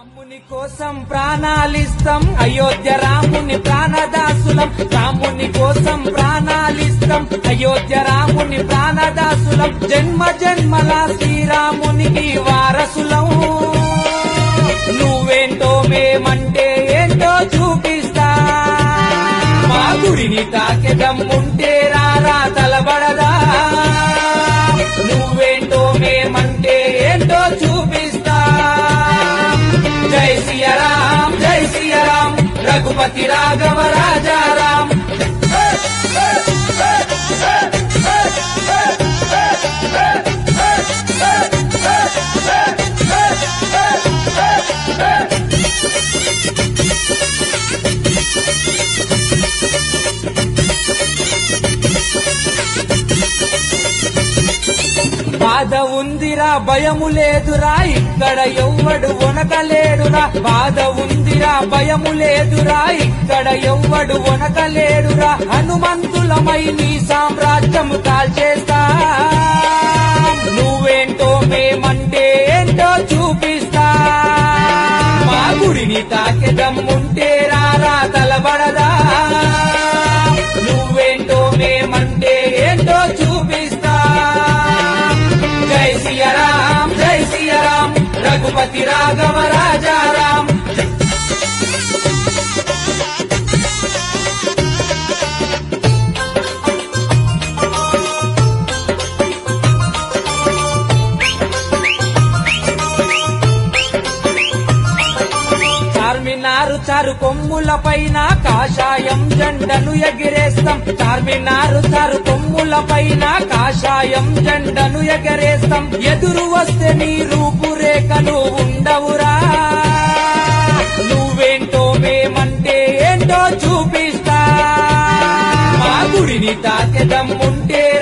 రాముని కోసం ప్రాణాలిస్తాం అయోధ్య రాముని ప్రాణదాసులం రాముని కోసం ప్రాణాలిస్తాం అయోధ్య రాముని ప్రాణదాసులం జన్మ జన్మల శ్రీరామునికి వారసులం నువ్వేంటో మేమంటే ఏంటో చూపిస్తా మా గుడిని తాకెదమ్ముంటే రారా తలబడదా నువ్వేంటో మేమంటే ఏంటో చూపిస్తా జై సియరాం జై సియరాం రఘుపతి రాఘవ రాజారాం బాధ ఉందిరా భయము లేదురా ఇక్కడ ఎవ్వడు వనకలేడురా బాధ ఉందిరా భయము లేదురా ఇక్కడ ఎవ్వడు వనకలేడురా హనుమంతులమై నీ సామ్రాజ్యము కాల్చేస్తా నువ్వేంటో మేమంటే ఏంటో చూపిస్తా మా గుడిని తాకెదమ్ముంటే రారా తలబడదా నువ్వేంటో మేమంటే ఏంటో చూపిస్తా జై సియరాం జై సియరాం రఘుపతి రాఘవ రాజారాం చార్మినారు చారు కొమ్ముల పైన కాషాయం జెండను ఎగిరేస్తాం చార్మినారు చారు కొమ్ముల పైన కాషాయం జెండను ఎగరేస్తాం ఎదురు వస్తే నీ రూపురేఖలు ఉండవురా నువ్వేంటో మేమంటే ఏంటో చూపిస్తా మా గుడిని తాకెదమ్ముంటే